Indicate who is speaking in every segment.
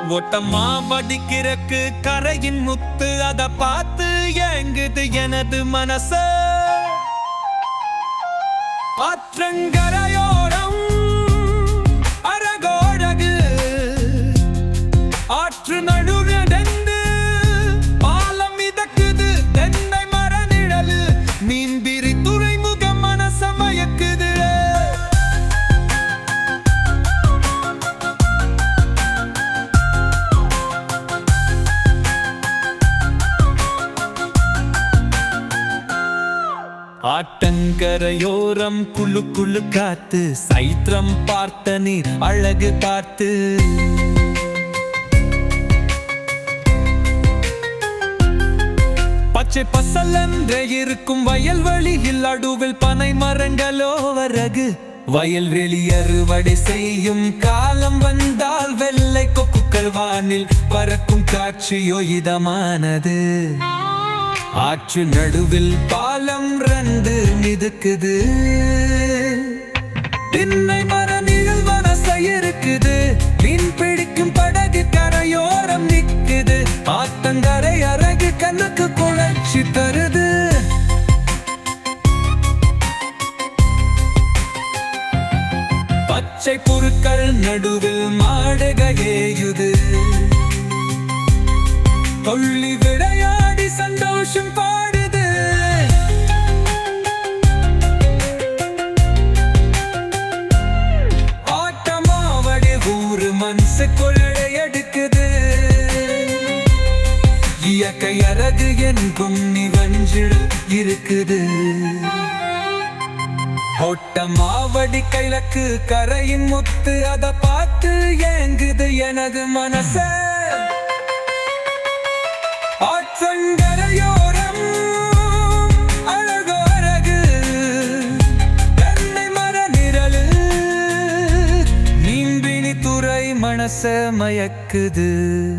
Speaker 1: ஒட்டமா வடிக்கிறக்கு கரையின் முத்து அத பார்த்து ஏங்குது எனது மனச ஆற்றங்கரையோரம் அரகோடகு ஆற்று நடுநடந்து பாலம் மிதக்குது தென்னை மர நிழலு மீன்பிரி துறைமுகம் மனச மயக்குது ஆட்டங்கரையோரம் குளு குளு காத்து சைத்திரம் பார்த்த நீர் அழகு பார்த்து பச்சை பசலென்றே இருக்கும் வயல்வெளியில் அடுவில் பனை மரங்களோ வரகு வயல்வெளி அறுவடை செய்யும் காலம் வந்தால் வெள்ளை கொக்குக்கள் வானில் பறக்கும் காட்சியோ இதமானது ஆற்று நடுவில் பாலம் ரந்து மிதக்குது திண்ணை மர நிழல் மனச இருக்குது மீன் பிடிக்கும் படகு கரையோரம் நிக்குது ஆத்தங்கரை அரகு கண்ணுக்கு குழச்சி தருது பச்சை புருக்கள் நடுவில் மாடுகையுது தொள்ளி விளையாடி சந்தோஷம் பாடுது ஆட்டமாவடி ஊரு மனசு கொள்ளை எடுக்குது இயற்கை அழகு எங்கும் நிவஞ்சில் இருக்குது ஒட்டமாவடி கைலக்கு கரையின் முத்து அத பார்த்து ஏங்குது எனது மனசே ஆற்றங்கரையோரம் அழகோ அழகு தென்னை மர நிழலு மீன்பினி துறை மனச மயக்குது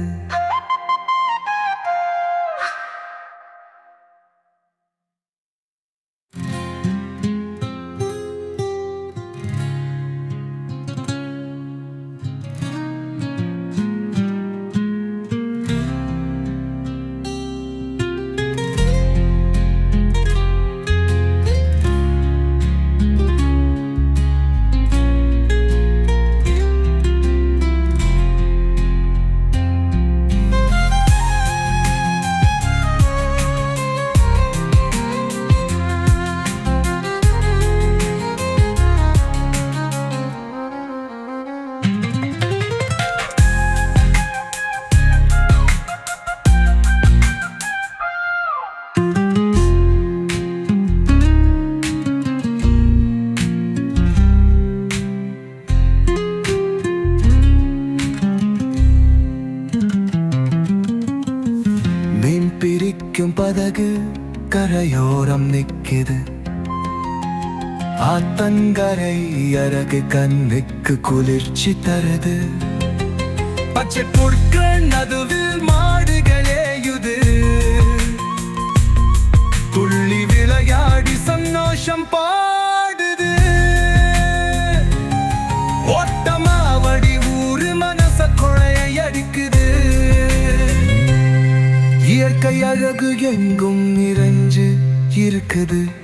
Speaker 2: மீன் பிரிக்கும் படகு கரையோரம் நிக்குது ஆத்தங்கரை அரகு கண்ணுக்கு குளிர்ச்சி தருது
Speaker 1: பச்சை புற்கள் நடுவில் மாடுகளேயுது துள்ளி விளையாடி சந்தோஷம் பாடுது ஓட்டமாவடி ஊரு மனச கொழையை அடிக்குது
Speaker 2: இயற்கை அழகு எங்கும் நிறைஞ்சு இருக்குது